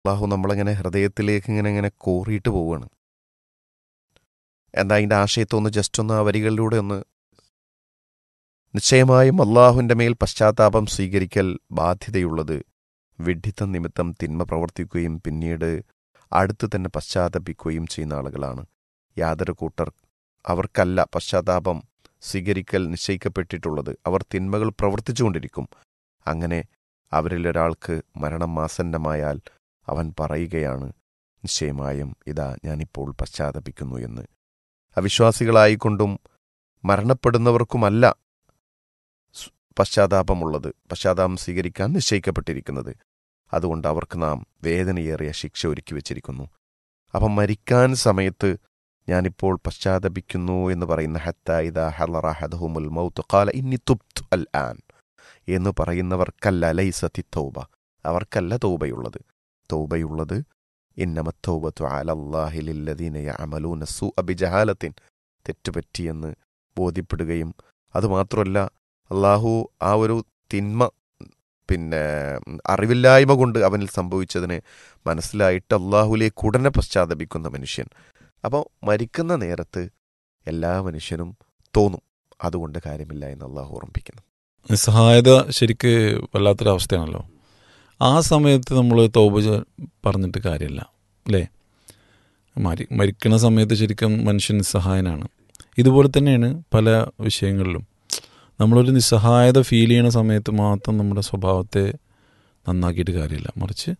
അള്ളാഹു നമ്മളിങ്ങനെ ഹൃദയത്തിലേക്ക് ഇങ്ങനെ ഇങ്ങനെ കോറിയിട്ട് പോവുകയാണ് എന്താ അതിൻ്റെ ആശയത്തെ ഒന്ന് ജസ്റ്റ് ഒന്ന് ആ വരികളിലൂടെ ഒന്ന് നിശ്ചയമായും അള്ളാഹുവിൻ്റെ മേൽ പശ്ചാത്താപം സ്വീകരിക്കൽ ബാധ്യതയുള്ളത് വിഡ്ഢിത്തം നിമിത്തം തിന്മ പ്രവർത്തിക്കുകയും പിന്നീട് അടുത്ത് തന്നെ പശ്ചാത്തപിക്കുകയും ചെയ്യുന്ന ആളുകളാണ് യാതൊരു കൂട്ടർ അവർക്കല്ല പശ്ചാത്താപം സ്വീകരിക്കൽ നിശ്ചയിക്കപ്പെട്ടിട്ടുള്ളത് അവർ തിന്മകൾ പ്രവർത്തിച്ചുകൊണ്ടിരിക്കും അങ്ങനെ അവരിൽ ഒരാൾക്ക് മരണം മാസന്നമായാൽ അവൻ പറയുകയാണ് നിശ്ചയമായും ഇതാ ഞാനിപ്പോൾ പശ്ചാത്തപിക്കുന്നു എന്ന് അവിശ്വാസികളായിക്കൊണ്ടും മരണപ്പെടുന്നവർക്കുമല്ല സ് പശ്ചാത്താപമുള്ളത് പശ്ചാത്താപം സ്വീകരിക്കാൻ നിശ്ചയിക്കപ്പെട്ടിരിക്കുന്നത് അതുകൊണ്ട് അവർക്ക് നാം വേദനയേറിയ ശിക്ഷ ഒരുക്കി വച്ചിരിക്കുന്നു അപ്പം മരിക്കാൻ സമയത്ത് ഞാനിപ്പോൾ പശ്ചാത്തപിക്കുന്നു എന്ന് പറയുന്ന ഹത്ത ഇദ ഹലറഹദഹുമുൽ മൗത്ത് ഖാല ഇന്നി തുബ്തു അൽ ആൻ എന്ന് പറയുന്നവർക്കല്ല ലൈസത്തി തൗബ അവർക്കല്ല തൗബയുള്ളത് തൗബയുള്ളത് ഇന്നമത്തൗബത്തു അലല്ലാഹിലില്ലദീന യഅമലൂന സൂഅ ബിജഹാലത്തിൻ തെറ്റുപറ്റിയെന്ന് ബോധ്യപ്പെടുകയും അതുമാത്രമല്ല അള്ളാഹു ആ ഒരു തിന്മ പിന്നെ അറിവില്ലായ്മ കൊണ്ട് അവനിൽ സംഭവിച്ചതിനെ മനസ്സിലായിട്ട് അള്ളാഹുലേക്ക് ഉടനെ പശ്ചാത്തപിക്കുന്ന മനുഷ്യൻ അപ്പോൾ മരിക്കുന്ന നേരത്ത് എല്ലാ മനുഷ്യനും തോന്നും അതുകൊണ്ട് കാര്യമില്ല എന്ന് അള്ളാഹു ഓർമ്മിപ്പിക്കുന്നു നിസ്സഹായത ശരിക്ക് വല്ലാത്തൊരവസ്ഥയാണല്ലോ ആ സമയത്ത് നമ്മൾ തോപ പറഞ്ഞിട്ട് കാര്യമില്ല അല്ലേ മരി മരിക്കുന്ന സമയത്ത് ശരിക്കും മനുഷ്യൻ നിസ്സഹായനാണ് ഇതുപോലെ തന്നെയാണ് പല വിഷയങ്ങളിലും നമ്മളൊരു നിസ്സഹായത ഫീൽ ചെയ്യുന്ന സമയത്ത് മാത്രം നമ്മുടെ സ്വഭാവത്തെ നന്നാക്കിയിട്ട് കാര്യമില്ല മറിച്ച്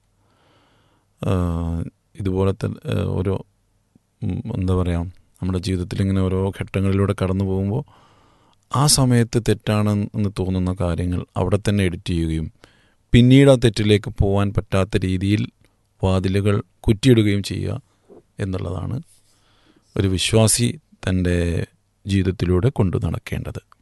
ആ, ഇതുപോലത്തെ ആ, ഓരോ ഉം, എന്താ പറയുക നമ്മുടെ ജീവിതത്തിൽ ഇങ്ങനെ ഓരോ ഘട്ടങ്ങളിലൂടെ കടന്നു പോകുമ്പോൾ ആ സമയത്ത് തെറ്റാണ് എന്ന് തോന്നുന്ന കാര്യങ്ങൾ അവിടെ തന്നെ എഡിറ്റ് ചെയ്യുകയും പിന്നീട് ആ തെറ്റിലേക്ക് പോകാൻ പറ്റാത്ത രീതിയിൽ വാതിലുകൾ കുറ്റിയിടുകയും ചെയ്യുക എന്നുള്ളതാണ് ഒരു വിശ്വാസി തൻ്റെ ജീവിതത്തിലൂടെ കൊണ്ടു നടക്കേണ്ടത്